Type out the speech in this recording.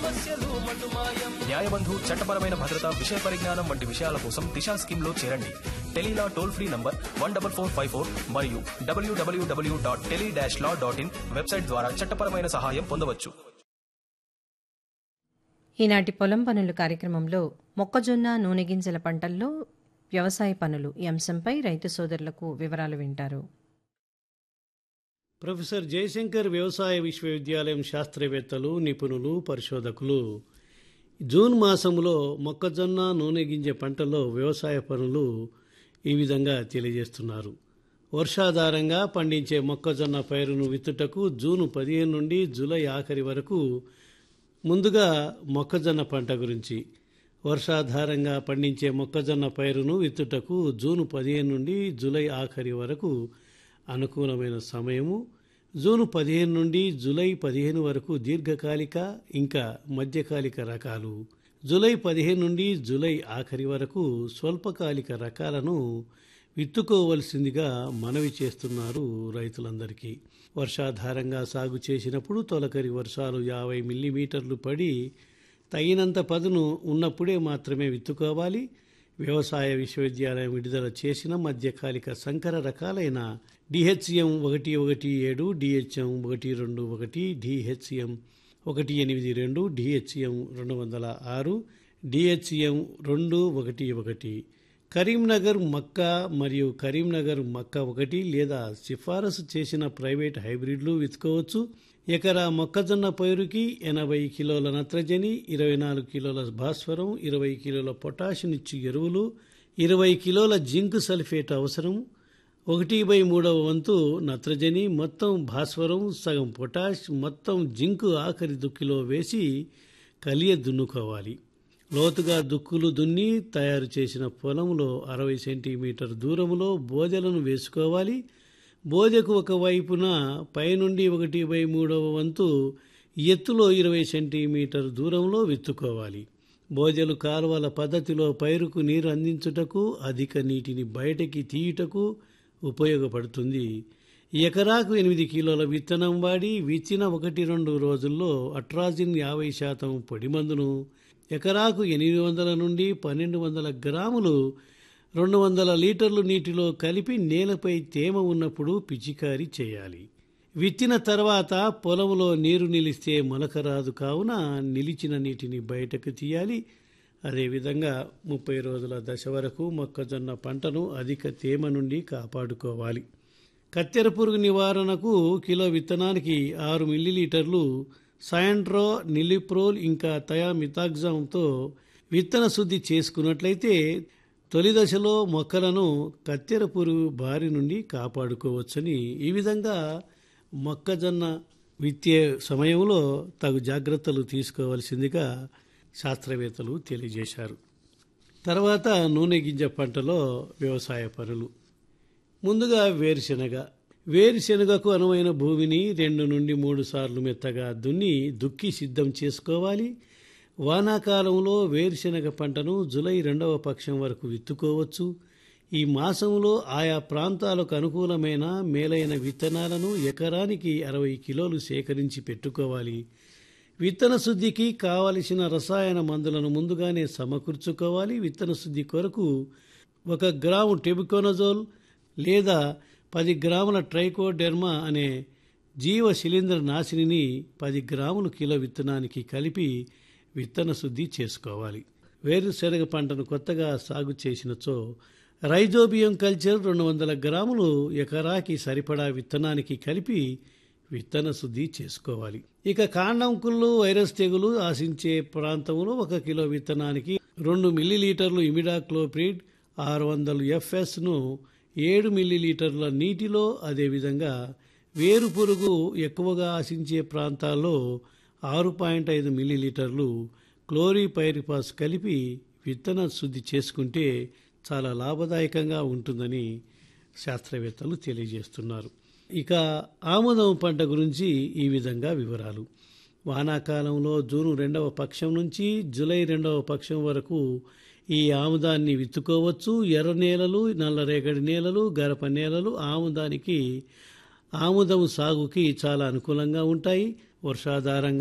న్యాయబంధు చట్టపరమైన భద్రత విషయ పరిజ్ఞానం వంటి విషయాల కోసం దిశా స్కీమ్ లో చేరండి tele law toll free number one double four five four మరియు W W W dot tele dash law dot in website ద్వారా చట్టపరమైన సహాయం పొందవచ్చు ఈనాటి పొలం పనులు కార్యక్రమంలో మొక్కజొన్న నూనె గింజల పంటల్లో వ్యవసాయ పనులు ఈ అంశంపై రైతు సోదరులకు వివరాలు వింటారు ప్రొఫెసర్ జయశంకర్ వ్యవసాయ విశ్వవిద్యాలయం శాస్త్రవేత్తలు నిపుణులు పరిశోధకులు జూన్ మాసంలో మొక్కజొన్న నూనె గింజ పంటలో వ్యవసాయ పనులు ఈ విధంగా తెలియజేస్తున్నారు వర్షాధారంగా పండించే మొక్కజొన్న పైరును విత్తుటకు జూన్ పదిహేను నుండి జూలై ఆఖరి వరకు ముందుగా మొక్కజొన్న పంట గురించి వర్షాధారంగా పండించే మొక్కజొన్న పైరును విత్తుటకు జూన్ పదిహేను నుండి జూలై ఆఖరి వరకు అనుకూలమైన సమయము జూన్ పదిహేను నుండి జూలై పదిహేను వరకు దీర్ఘకాలిక ఇంకా మధ్యకాలిక రకాలు జూలై పదిహేను నుండి జూలై ఆఖరి వరకు స్వల్పకాలిక రకాలను విత్తుకోవలసిందిగా మనవి చేస్తున్నారు రైతులందరికీ వర్షాధారంగా సాగు చేసినప్పుడు తొలకరి వర్షాలు యాభై మిల్లీమీటర్లు పడి తగినంత పదును ఉన్నప్పుడే మాత్రమే విత్తుకోవాలి వ్యవసాయ విశ్వవిద్యాలయం విడుదల చేసిన మధ్యకాలిక సంకర రకాలైన డిహెచ్ఎం ఒకటి ఒకటి ఏడు డిహెచ్ఎం ఒకటి రెండు ఒకటి డిహెచ్ఎం ఒకటి ఎనిమిది రెండు డిహెచ్ఎం రెండు వందల ఆరు డిహెచ్ఎం రెండు ఒకటి ఒకటి కరీంనగర్ మక్క మరియు కరీంనగర్ మక్క ఒకటి లేదా సిఫారసు చేసిన ప్రైవేట్ హైబ్రిడ్లు విత్తుకోవచ్చు ఎకరా మొక్కజొన్న పైరుకి ఎనభై కిలోల నత్రజని ఇరవై నాలుగు కిలోల భాస్వరం ఇరవై కిలోల పొటాషినిచ్చు ఎరువులు ఇరవై కిలోల జింక్ సల్ఫేట్ అవసరం ఒకటి బై మూడవ వంతు నత్రజని మొత్తం భాస్వరం సగం పొటాష్ మొత్తం జింకు ఆఖరి దుక్కిలో వేసి కలియ దున్నుకోవాలి లోతుగా దుక్కులు దున్ని తయారు చేసిన పొలంలో అరవై సెంటీమీటర్ దూరంలో బోదెలను వేసుకోవాలి బోదెకు ఒక వైపున పైనుండి ఒకటి బై మూడవ వంతు ఎత్తులో ఇరవై సెంటీమీటర్ దూరంలో విత్తుకోవాలి బోదెలు కాలువల పద్ధతిలో పైరుకు నీరు అందించుటకు అధిక నీటిని బయటకి తీయుటకు ఉపయోగపడుతుంది ఎకరాకు ఎనిమిది కిలోల విత్తనం వాడి విత్తిన ఒకటి రెండు రోజుల్లో అట్రాజిన్ యాభై శాతం పొడి మందును ఎకరాకు ఎనిమిది వందల నుండి పన్నెండు వందల గ్రాములు రెండు వందల లీటర్లు నీటిలో కలిపి నేలపై తేమ ఉన్నప్పుడు పిచికారీ చేయాలి విత్తిన తర్వాత పొలంలో నీరు నిలిస్తే మొలక రాదు కావున నిలిచిన నీటిని బయటకు తీయాలి అదేవిధంగా ముప్పై రోజుల దశ వరకు మొక్కజొన్న పంటను అధిక తేమ నుండి కాపాడుకోవాలి కత్తెర పురుగు నివారణకు కిలో విత్తనానికి ఆరు మిల్లీలీటర్లు సయాండ్రో నిలిప్రోల్ ఇంకా థయామితాగ్జామ్తో విత్తన శుద్ధి చేసుకున్నట్లయితే తొలి దశలో మొక్కలను కత్తెర పురుగు బారి నుండి కాపాడుకోవచ్చని ఈ విధంగా మొక్కజొన్న విత్తే సమయంలో తగు జాగ్రత్తలు తీసుకోవలసిందిగా శాస్త్రవేత్తలు తెలియజేశారు తర్వాత నూనె గింజ పంటలో వ్యవసాయ పనులు ముందుగా వేరుశెనగ వేరుశెనగకు అనువైన భూమిని రెండు నుండి మూడు సార్లు మెత్తగా దున్ని దుక్కి సిద్ధం చేసుకోవాలి వానాకాలంలో వేరుశెనగ పంటను జులై రెండవ పక్షం వరకు విత్తుకోవచ్చు ఈ మాసంలో ఆయా ప్రాంతాలకు అనుకూలమైన మేలైన విత్తనాలను ఎకరానికి అరవై కిలోలు సేకరించి పెట్టుకోవాలి విత్తన శుద్ధికి కావలసిన రసాయన మందులను ముందుగానే సమకూర్చుకోవాలి విత్తన శుద్ధి కొరకు ఒక గ్రాము టెబికోనజోల్ లేదా పది గ్రాముల ట్రైకోడెర్మా అనే జీవ శిలీంద్ర నాశినిని పది గ్రాములు కిలో విత్తనానికి కలిపి విత్తన శుద్ధి చేసుకోవాలి వేరుశెనగ పంటను కొత్తగా సాగు చేసినచో రైజోబియం కల్చర్ రెండు వందల గ్రాములు ఎకరాకి సరిపడా విత్తనానికి కలిపి విత్తన శుద్ధి చేసుకోవాలి ఇక కాండంకుళ్ళు వైరస్ తెగులు ఆశించే ప్రాంతంలో ఒక కిలో విత్తనానికి రెండు మిల్లీలీటర్లు ఇమిడాక్లోప్రిడ్ ఆరు వందలు ఎఫ్ఎస్ను ఏడు మిల్లీలీటర్ల నీటిలో అదేవిధంగా వేరు పురుగు ఎక్కువగా ఆశించే ప్రాంతాల్లో ఆరు పాయింట్ ఐదు మిల్లీలీటర్లు క్లోరిపైరిపాస్ కలిపి విత్తన శుద్ధి చేసుకుంటే చాలా లాభదాయకంగా ఉంటుందని శాస్త్రవేత్తలు తెలియజేస్తున్నారు ఇక ఆముదం పంట గురించి ఈ విధంగా వివరాలు వానాకాలంలో జూన్ రెండవ పక్షం నుంచి జూలై రెండవ పక్షం వరకు ఈ ఆముదాన్ని విత్తుకోవచ్చు ఎర్ర నేలలు నల్లరేగడి నేలలు గరప నేలలు ఆముదానికి ఆముదం సాగుకి చాలా అనుకూలంగా ఉంటాయి వర్షాధారంగా